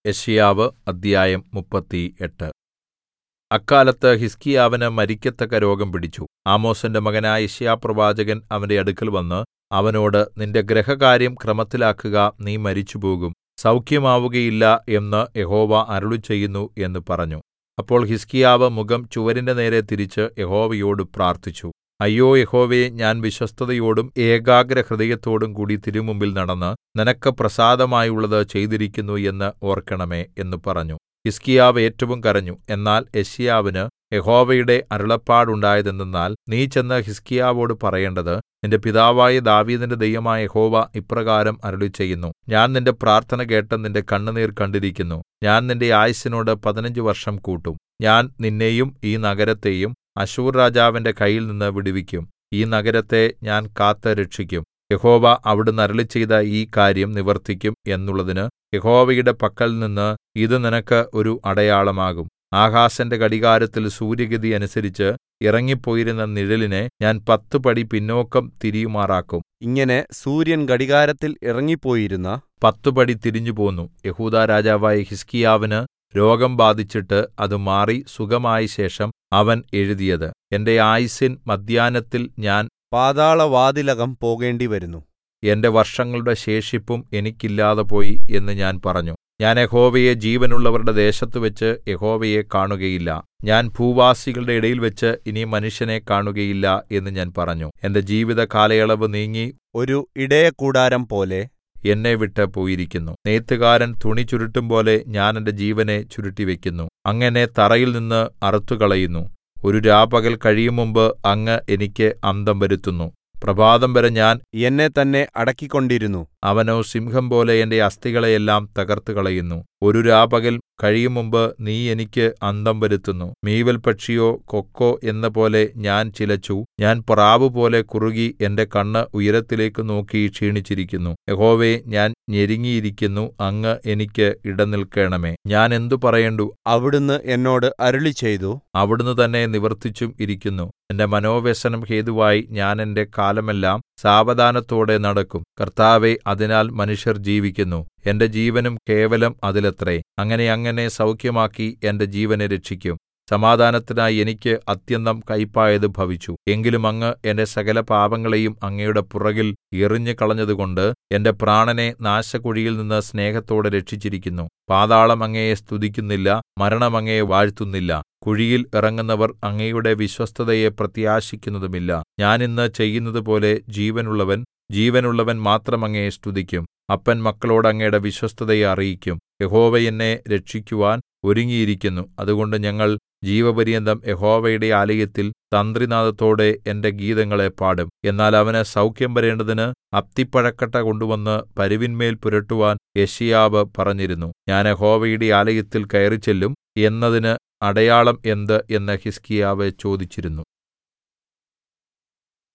യെശയ്യാവ് അദ്ധ്യായം മുപ്പത്തിയെട്ട് അക്കാലത്ത് ഹിസ്കീയാവിന് മരിക്കത്തക്ക രോഗം പിടിച്ചു ആമോസിന്റെ മകനായ യെശയ്യാപ്രവാചകൻ അവന്റെ അടുക്കൽ വന്ന് അവനോട് നിന്റെ ഗൃഹകാര്യം ക്രമത്തിലാക്കുക നീ മരിച്ചുപോകും സൗഖ്യമാവുകയില്ല എന്ന് യഹോവ അരുളിച്ചെയ്യുന്നു എന്ന് പറഞ്ഞു അപ്പോൾ ഹിസ്കീയാവ് മുഖം ചുവരിന്റെ നേരെ തിരിച്ച് യഹോവയോട് പ്രാർത്ഥിച്ചു അയ്യോ യഹോവേ ഞാൻ വിശ്വസ്തതയോടും ഏകാഗ്രഹൃദയത്തോടും കൂടി തിരുമുമ്പിൽ നടന്ന് നിനക്ക് പ്രസാദമായുള്ളത് ചെയ്തിരിക്കുന്നു എന്ന് ഓർക്കണമേ എന്ന് പറഞ്ഞു ഹിസ്കീയാവ് ഏറ്റവും കരഞ്ഞു എന്നാൽ യെശയ്യാവിന് യഹോവയുടെ അരുളപ്പാടുണ്ടായതെന്തെന്നാൽ നീ ചെന്ന് ഹിസ്കീയാവോട് പറയേണ്ടത് നിന്റെ പിതാവായ ദാവീദിന്റെ ദൈവമായ യഹോവ ഇപ്രകാരം അരുളിച്ചെയ്യുന്നു ഞാൻ നിന്റെ പ്രാർത്ഥന കേട്ട് നിന്റെ കണ്ണുനീർ കണ്ടിരിക്കുന്നു ഞാൻ നിന്റെ ആയുസ്സിനോട് പതിനഞ്ച് വർഷം കൂട്ടും ഞാൻ നിന്നെയും ഈ നഗരത്തെയും അശ്ശൂർ രാജാവിന്റെ കയ്യിൽനിന്ന് വിടുവിക്കും ഈ നഗരത്തെ ഞാൻ കാത്ത് രക്ഷിക്കും യഹോവ അവിടുന്ന് അരുളിച്ചെയ്ത ഈ കാര്യം നിവർത്തിക്കും എന്നുള്ളതിന് യഹോവയുടെ പക്കൽനിന്ന് ഇത് നിനക്ക് ഒരു അടയാളമാകും ആഹാസിന്റെ ഘടികാരത്തിൽ സൂര്യഗതി അനുസരിച്ച് ഇറങ്ങിപ്പോയിരുന്ന നിഴലിനെ ഞാൻ പത്ത് പടി പിന്നോക്കം തിരിയുമാറാക്കും ഇങ്ങനെ സൂര്യൻ ഘടികാരത്തിൽ ഇറങ്ങിപ്പോയിരുന്ന പത്ത് പടി തിരിഞ്ഞുപോന്നു യെഹൂദാ രാജാവായ ഹിസ്കീയാവിന് രോഗം ബാധിച്ചിട്ട് അത് മാറി സുഖമായ ശേഷം അവൻ എഴുതിയത് എന്റെ ആയുസ്സിൻ മദ്ധ്യാഹ്നത്തിൽ ഞാൻ പാതാളവാതിലകം പോകേണ്ടിവരുന്നു എന്റെ വർഷങ്ങളുടെ ശേഷിപ്പും എനിക്കില്ലാതെ പോയി എന്ന് ഞാൻ പറഞ്ഞു ഞാൻ യഹോവയെ ജീവനുള്ളവരുടെ ദേശത്തുവെച്ച് യഹോവയെ കാണുകയില്ല ഞാൻ ഭൂവാസികളുടെ ഇടയിൽവെച്ച് ഇനി മനുഷ്യനെ കാണുകയില്ല എന്ന് ഞാൻ പറഞ്ഞു എന്റെ ജീവിത കാലയളവ് നീങ്ങി ഒരു ഇടയക്കൂടാരം പോലെ എന്നെ വിട്ട് പോയിരിക്കുന്നു നെയ്ത്തുകാരൻ തുണി ചുരുട്ടുംപോലെ ഞാൻ എന്റെ ജീവനെ ചുരുട്ടിവെക്കുന്നു അങ്ങനെ തറയിൽ നിന്ന് അറുത്തുകളയുന്നു ഒരു രാപകൽ കഴിയുമുമ്പ് അങ്ങ് എനിക്ക് അന്തം വരുത്തുന്നു പ്രഭാതം വരെ ഞാൻ എന്നെ തന്നെ അടക്കിക്കൊണ്ടിരുന്നു അവനോ സിംഹംപോലെ എന്റെ അസ്ഥികളെയെല്ലാം തകർത്തുകളയുന്നു ഒരു രാപകൽ കഴിയുമുമ്പ് നീ എനിക്ക് അന്തം വരുത്തുന്നു മീവൽപക്ഷിയോ കൊക്കോ എന്നപോലെ ഞാൻ ചിലച്ചു ഞാൻ പ്രാവുപോലെ കുറുകി എന്റെ കണ്ണ് ഉയരത്തിലേക്ക് നോക്കി ക്ഷീണിച്ചിരിക്കുന്നു യഹോവേ ഞാൻ ഞെരുങ്ങിയിരിക്കുന്നു അങ്ങ് എനിക്ക് ഇടനിൽക്കണമേ ഞാൻ എന്തു പറയേണ്ടു അവിടുന്ന് എന്നോട് അരുളിച്ചെയ്തു അവിടുന്ന് തന്നെ നിവർത്തിച്ചും ഇരിക്കുന്നു എന്റെ മനോവ്യസനം ഹേതുവായി ഞാൻ എന്റെ കാലമെല്ലാം സാവധാനത്തോടെ നടക്കും കർത്താവേ അതിനാൽ മനുഷ്യർ ജീവിക്കുന്നു എന്റെ ജീവനും കേവലം അതിലത്രേ അങ്ങനെ അങ്ങനെ സൗഖ്യമാക്കി എന്റെ ജീവനെ രക്ഷിക്കും സമാധാനത്തിനായി എനിക്ക് അത്യന്തം കൈപ്പായത് ഭവിച്ചു എങ്കിലും അങ്ങ് എന്റെ സകല പാപങ്ങളെയും അങ്ങയുടെ പുറകിൽ എറിഞ്ഞു കളഞ്ഞതുകൊണ്ട് എന്റെ പ്രാണനെ നാശകുഴിയിൽ നിന്ന് സ്നേഹത്തോടെ രക്ഷിച്ചിരിക്കുന്നു പാതാളം അങ്ങയെ സ്തുതിക്കുന്നില്ല മരണം അങ്ങയെ വാഴ്ത്തുന്നില്ല കുഴിയിൽ ഇറങ്ങുന്നവർ അങ്ങയുടെ വിശ്വസ്തതയെ പ്രത്യാശിക്കുന്നതുമില്ല ഞാൻ ഇന്ന് ചെയ്യുന്നതുപോലെ ജീവനുള്ളവൻ ജീവനുള്ളവൻ മാത്രം അങ്ങയെ സ്തുതിക്കും അപ്പൻ മക്കളോട് അങ്ങയുടെ വിശ്വസ്തതയെ അറിയിക്കും യഹോവ എന്നെ രക്ഷിക്കുവാൻ ഒരുങ്ങിയിരിക്കുന്നു അതുകൊണ്ട് ഞങ്ങൾ ജീവപര്യന്തം യഹോവയുടെ ആലയത്തിൽ തന്ത്രിനാദത്തോടെ എന്റെ ഗീതങ്ങളെ പാടും എന്നാൽ അവന് സൗഖ്യം വരേണ്ടതിന് അത്തിപ്പഴക്കട്ട കൊണ്ടുവന്ന് പരുവിന്മേൽ പുരട്ടുവാൻ യെശയ്യാവ് പറഞ്ഞിരുന്നു ഞാൻ യഹോവയുടെ ആലയത്തിൽ കയറിച്ചെല്ലും എന്നതിന് അടയാളം എന്ത് എന്ന് ഹിസ്കീയാവ് ചോദിച്ചിരുന്നു